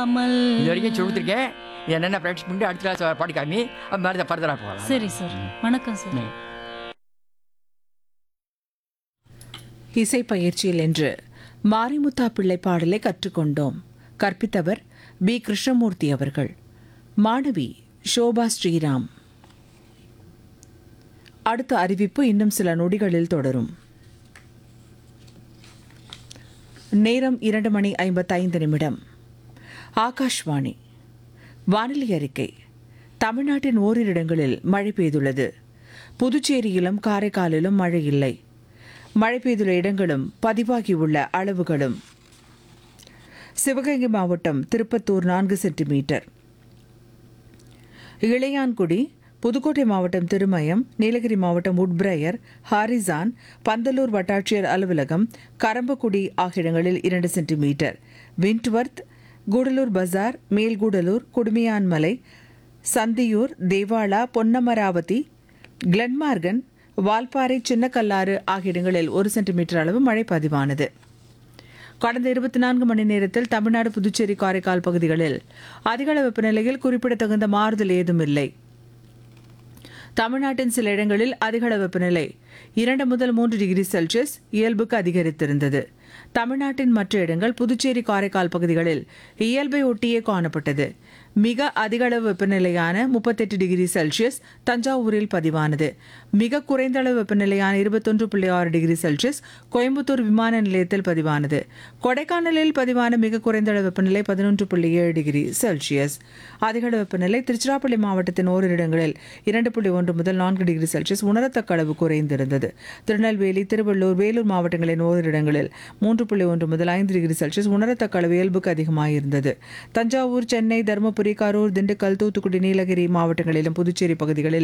இல்லாமல் இது வரைக்கும் சொல்லி கொடுத்துருக்கேன் என்னென்ன ப்ராக்டிஸ் பண்ணிட்டு அடுத்த கிளாஸ் படிக்காமி அது மாதிரி தான் ஃபர்தராக போகலாம் சரி சார் வணக்கம் சார் ம். இசை பயிற்சியில் என்று மாரிமுத்தா பிள்ளை பாடலை கற்றுக்கொண்டோம் கற்பித்தவர் பி கிருஷ்ணமூர்த்தி அவர்கள் மாணவி ஷோபா ஸ்ரீராம் அடுத்த அறிவிப்பு இன்னும் சில நொடிகளில் தொடரும் நேரம் இரண்டு மணி ஐம்பத்தைந்து நிமிடம் ஆகாஷ்வாணி வானிலை அறிக்கை தமிழ்நாட்டின் ஓரிரு இடங்களில் மழை பெய்துள்ளது புதுச்சேரியிலும் காரைக்காலிலும் மழை இல்லை மழை பெய்துள்ள இடங்களும் பதிவாகியுள்ள அளவுகளும் சிவகங்கை மாவட்டம் திருப்பத்தூர் நான்கு சென்டிமீட்டர் இளையான்குடி புதுக்கோட்டை மாவட்டம் திருமயம் நீலகிரி மாவட்டம் உட்பிரையர் ஹாரிசான் பந்தலூர் வட்டாட்சியர் அலுவலகம் கரம்பக்குடி ஆகிய இடங்களில் இரண்டு சென்டிமீட்டர் விண்ட்வர்த் கூடலூர் பஜார் மேல்கூடலூர் குடுமியான்மலை சந்தியூர் தேவாலா பொன்னமராவதி கிளன்மார்கன் வால்பாறை சின்னக்கல்லாறு ஆகிய இடங்களில் ஒரு சென்டிமீட்டர் அளவு மழை பதிவானது கடந்த இருபத்தி நான்கு மணி நேரத்தில் தமிழ்நாடு புதுச்சேரி காரைக்கால் பகுதிகளில் அதிகளவு வெப்பநிலையில் குறிப்பிடத்தகுந்த மாறுதல் ஏதும் இல்லை தமிழ்நாட்டின் சில இடங்களில் அதிகளவு வெப்பநிலை இரண்டு முதல் மூன்று டிகிரி செல்சியஸ் இயல்புக்கு அதிகரித்திருந்தது தமிழ்நாட்டின் மற்ற இடங்கள் புதுச்சேரி காரைக்கால் பகுதிகளில் இயல்பை ஒட்டியே காணப்பட்டது மிக அதிக அளவு வெப்பநிலையான முப்பத்தெட்டு டிகிரி செல்சியஸ் தஞ்சாவூரில் பதிவானது மிக குறைந்த அளவு வெப்பநிலையான இருபத்தொன்று புள்ளி ஆறு டிகிரி செல்சியஸ் கோயம்புத்தூர் விமான நிலையத்தில் பதிவானது கொடைக்கானலில் பதிவான மிக குறைந்த அளவு வெப்பநிலை பதினொன்று புள்ளி ஏழு டிகிரி செல்சியஸ் அதிக அளவு வெப்பநிலை திருச்சிராப்பள்ளி மாவட்டத்தின் ஓரிரு இடங்களில் இரண்டு புள்ளி ஒன்று முதல் நான்கு டிகிரி செல்சியஸ் உணரத்தக்க அளவு குறைந்திருந்தது திருநெல்வேலி திருவள்ளூர் வேலூர் மாவட்டங்களின் ஓரிரு இடங்களில் மூன்று புள்ளி ஒன்று முதல் ஐந்து டிகிரி செல்சியஸ் உணரத்தக்க அளவு இயல்புக்கு அதிகமாயிருந்தது தஞ்சாவூர் சென்னை தருமபுரி கரூர் திண்டுக்கல் தூத்துக்குடி நீலகிரி மாவட்டங்களிலும் புதுச்சேரி பகுதிகளில்